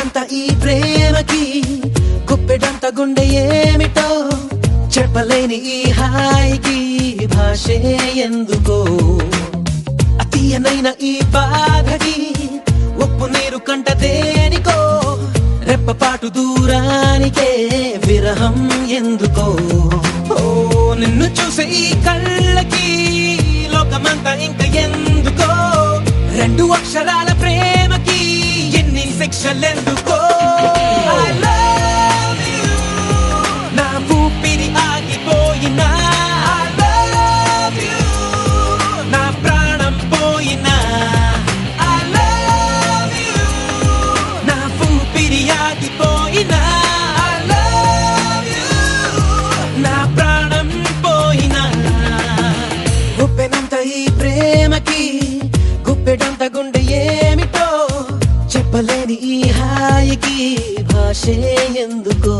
గుప్పెడంత ఈ ప్రేమకి గుప్పెడంత గుండె ఏమిటో చెప్పలేని ఈ హాయికి భాషే ఎందుకో అతీయనైన ఈ బాధకి ఉప్పు నీరు కంట దేనికో రెప్పపాటు దూరానికే విరహం ఎందుకో ఓ నిన్ను చూసే ఈ కళ్ళకి లోకమంతా ఇంక ఎందుకో రెండు అక్షరాల ప్రేమకి ఎన్ని శిక్షలెందుకో I love you. నా ఊపిరి ఆగిపోయినా I love you. నా ప్రాణం పోయినా I love you. నా ఊపిరి ఆగిపోయినా I love you. నా ప్రాణం పోయినా గుప్పెనంత ఈ ప్రేమకి గుప్పెడంత గుండె ఏమిటో చెప్పలేని ఈ హాయికి భాషే ఎందుకో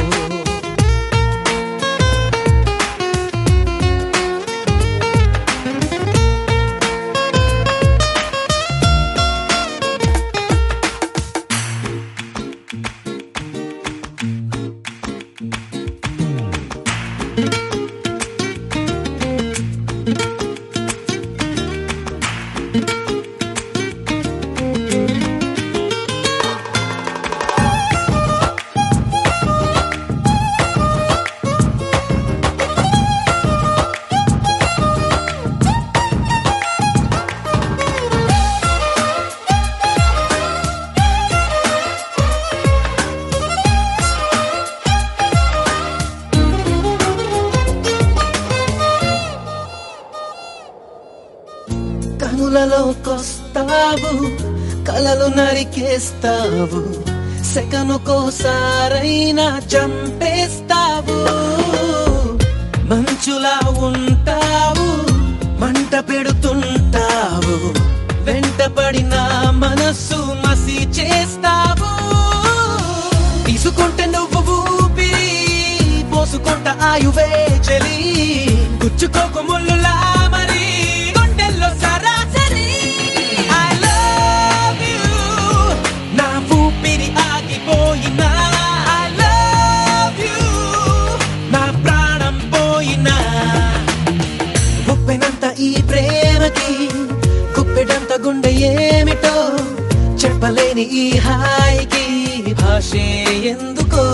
కనులలోకొస్తావు కలలు నరికేస్తావు సెకనుకోసారైనా చంపేస్తావు మంచులా ఉంటావు మంట పెడుతుంటావు వెంటపడిన మనస్సు మసి చేస్తావు తీసుకుంటే నువ్వు ఊపిరి పోసుకుంట ఆయువే చెలి గుచ్చుకోకు ముళ్ళులా మరి గుండెల్లో సరాసరి I love you. నా ఊపిరి ఆగిపోయినా I love you. నా ప్రాణం పోయినా ఉప్పెనంత ఈ ప్రేమకి కుప్పెడంత గుండె ఏమిటో చెప్పలేని ఈ హాయికి భాషే ఎందుకో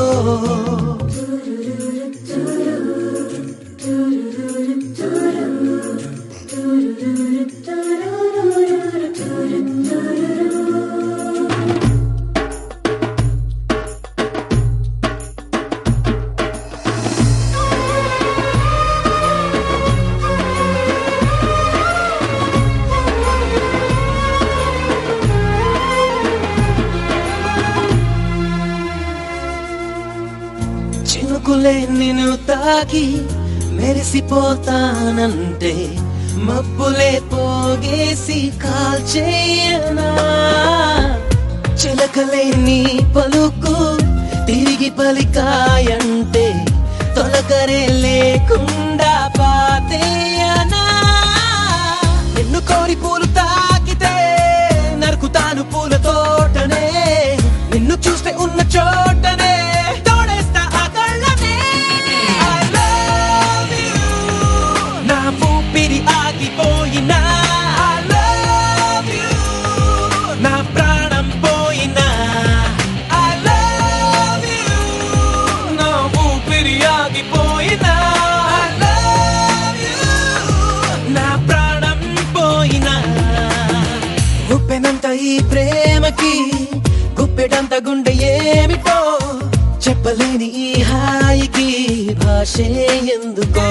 చినుకులే నిన్ను తాకి మెరిసిపోతానంటే మబ్బులే పోగేసి కాల్చేయనా చిలకలే నీ పలుకు తిరిగి పలికాయంటే తొలకరే లేకుండా పాతేయనా నిన్ను కోరి పూలు తాకితే నరుకుతాను పూల తోటనే నిన్ను చూస్తే ఉన్న చోటనే తోడేస్తా ఆ కళ్ళనే I love you. నా ఊపిరి ఆగిపోయినా I love you. నా ప్రాణం పోయినా I love you. నా ఊపిరి ఆగిపోయినా I love you. నా ప్రాణం పోయినా గుప్పెనంత ఈ ప్రేమకి గుప్పెడంత గుండె ఏమిటో చెప్పలేని ఈ హాయికి భాషే ఎందుకో